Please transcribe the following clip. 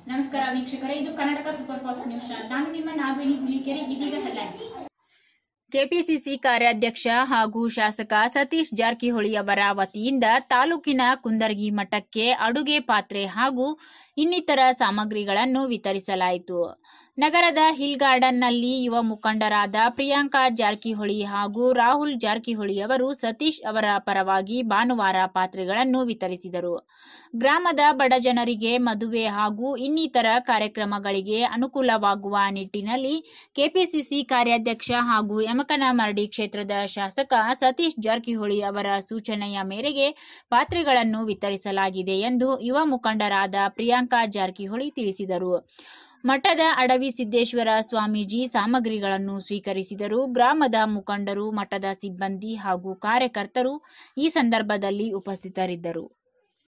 ನಮಸ್ಕಾರ ವೀಕ್ಷಕರೇ ಇದು Karnataka super fast news channel ನಾನು ನಿಮ್ಮ ನಾಗವೇಣಿ ಹುಲಿಕೆರೆ ಇದೀಗ ಹೆಡ್ಲೈನ್ಸ್ ಕೆಪಿಸಿಸಿ ಕಾರ್ಯಾಧ್ಯಕ್ಷ ಹಾಗೂ ಶಾಸಕ ಸತೀಶ್ ಜಾರಕಿಹೊಳಿ ಅವರ ವತಿಯಿಂದ ತಾಲೂಕಿನ ಕುಂದರ್ಗಿ ಮಠಕ್ಕೆ ಅಡುಗೆ ಪಾತ್ರೆ ಹಾಗೂ ಇನ್ನಿತರ ಸಾಮಗ್ರಿಗಳನ್ನು ವಿತರಿಸಲಾಯಿತು ನಗರದ ಹಿಲ್ ಗಾರ್ಡನ್ನಲ್ಲಿ ಯುವ ಮುಖಂಡರಾದ ಪ್ರಿಯಾಂಕಾ ಜಾರಕಿಹೊಳಿ ಹಾಗೂ ರಾಹುಲ್ ಜಾರಕಿಹೊಳಿ ಅವರು ಸತೀಶ್ ಅವರ ಪರವಾಗಿ ಭಾನುವಾರ ಪಾತ್ರೆಗಳನ್ನು ವಿತರಿಸಿದರು ಗ್ರಾಮದ ಬಡ ಜನರಿಗೆ ಮದುವೆ ಹಾಗೂ ಇನ್ನಿತರ ಕಾರ್ಯಕ್ರಮಗಳಿಗೆ ಅನುಕೂಲವಾಗುವ ನಿಟ್ಟಿನಲ್ಲಿ ಕೆಪಿಸಿಸಿ ಕಾರ್ಯಾಧ್ಯಕ್ಷ ಹಾಗೂ ಯಮಕನಮರಡಿ ಕ್ಷೇತ್ರದ ಶಾಸಕ ಸತೀಶ್ ಜಾರಕಿಹೊಳಿ ಅವರ ಸೂಚನೆಯ ಮೇರೆಗೆ ಪಾತ್ರೆಗಳನ್ನು ವಿತರಿಸಲಾಗಿದೆ ಎಂದು ಯುವ ಮುಖಂಡರಾದ ಪ್ರಿಯಾಂಕಾ ಜಾರಕಿಹೊಳಿ ತಿಳಿಸಿದರು ಮಠದ ಅಡವಿ ಸಿದ್ದೇಶ್ವರ ಸ್ವಾಮೀಜಿ ಸಾಮಗ್ರಿಗಳನ್ನು ಸ್ವೀಕರಿಸಿದರು ಗ್ರಾಮದ ಮುಖಂಡರು ಮಠದ ಸಿಬ್ಬಂದಿ ಹಾಗೂ ಕಾರ್ಯಕರ್ತರು ಈ ಸಂದರ್ಭದಲ್ಲಿ ಉಪಸ್ಥಿತರಿದ್ದರು